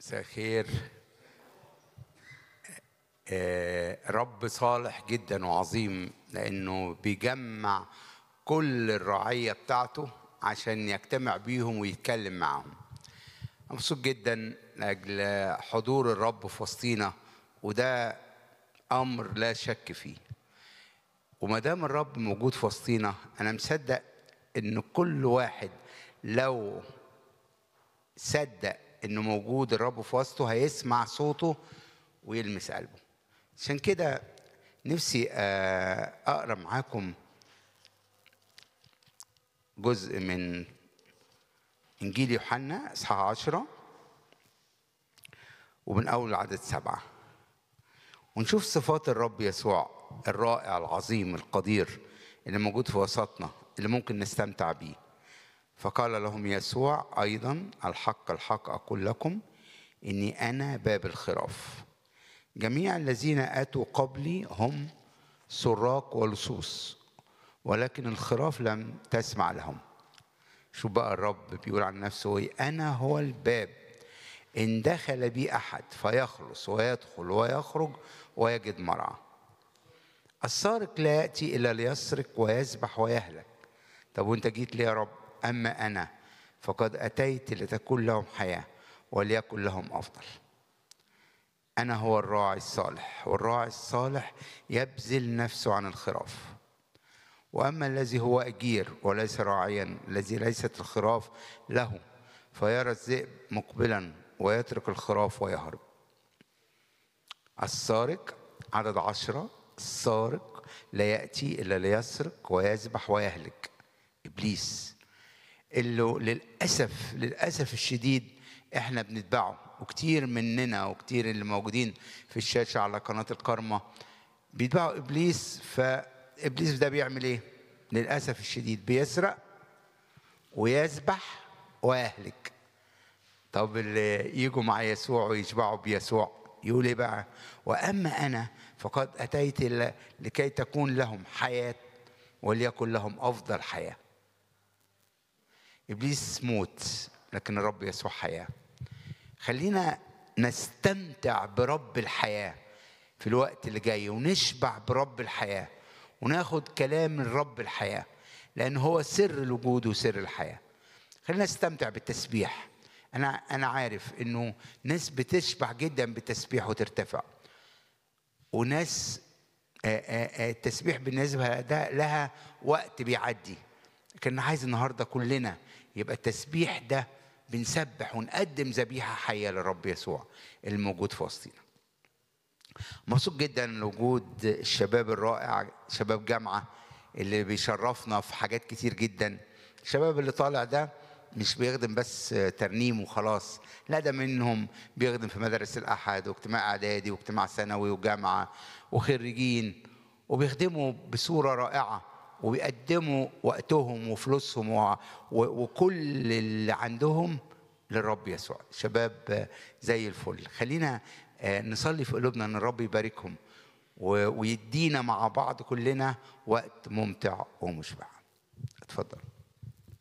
مساء الخير آه، رب صالح جدا وعظيم لانه بيجمع كل الرعيه بتاعته عشان يجتمع بيهم ويتكلم معهم مبسوط جدا لاجل حضور الرب في وسطينا وده امر لا شك فيه وما دام الرب موجود في وسطينا انا مصدق ان كل واحد لو صدق انه موجود الرب في وسطه هيسمع صوته ويلمس قلبه عشان كده نفسي آه، اقرا معاكم جزء من انجيل يوحنا اصحاح عشرة ومن اول عدد سبعه ونشوف صفات الرب يسوع الرائع العظيم القدير اللي موجود في وسطنا اللي ممكن نستمتع بيه فقال لهم يسوع ايضا الحق الحق اقول لكم اني انا باب الخراف جميع الذين اتوا قبلي هم سراق ولصوص ولكن الخراف لم تسمع لهم شو بقى الرب بيقول عن نفسه ايه انا هو الباب ان دخل بي احد فيخلص ويدخل ويخرج ويجد مرعى السارق لا ياتي الا ليسرق ويذبح ويهلك طب وانت جيت ليه يا رب اما انا فقد اتيت لتكون لهم حياه وليكن لهم افضل انا هو الراعي الصالح والراعي الصالح يبذل نفسه عن الخراف واما الذي هو اجير وليس راعيا الذي ليست الخراف له فيرى الذئب مقبلا ويترك الخراف ويهرب السارق عدد عشرة السارق لا يأتي إلا ليسرق ويذبح ويهلك إبليس اللي للأسف للأسف الشديد إحنا بنتبعه وكتير مننا وكتير اللي موجودين في الشاشة على قناة الكرمة بيتبعوا إبليس فإبليس ده بيعمل إيه؟ للأسف الشديد بيسرق ويذبح ويهلك طب اللي يجوا مع يسوع ويشبعوا بيسوع يقول ايه بقى واما انا فقد اتيت ل- لكي تكون لهم حياه وليكن لهم افضل حياه ابليس موت لكن الرب يسوع حياه خلينا نستمتع برب الحياه في الوقت اللي جاي ونشبع برب الحياه وناخد كلام من رب الحياه لان هو سر الوجود وسر الحياه خلينا نستمتع بالتسبيح انا انا عارف انه ناس بتشبع جدا بالتسبيح وترتفع وناس آه، آه، آه، التسبيح بالنسبه ده لها وقت بيعدي لكن أنا عايز النهارده كلنا يبقى التسبيح ده بنسبح ونقدم ذبيحه حيه للرب يسوع الموجود في وسطنا مبسوط جدا لوجود الشباب الرائع شباب جامعه اللي بيشرفنا في حاجات كتير جدا الشباب اللي طالع ده مش بيخدم بس ترنيم وخلاص لا ده منهم بيخدم في مدارس الاحد واجتماع اعدادي واجتماع ثانوي وجامعه وخريجين وبيخدموا بصوره رائعه وبيقدموا وقتهم وفلوسهم و- و- وكل اللي عندهم للرب يسوع شباب زي الفل خلينا آه، نصلي في قلوبنا ان الرب يباركهم و- ويدينا مع بعض كلنا وقت ممتع ومشبع اتفضل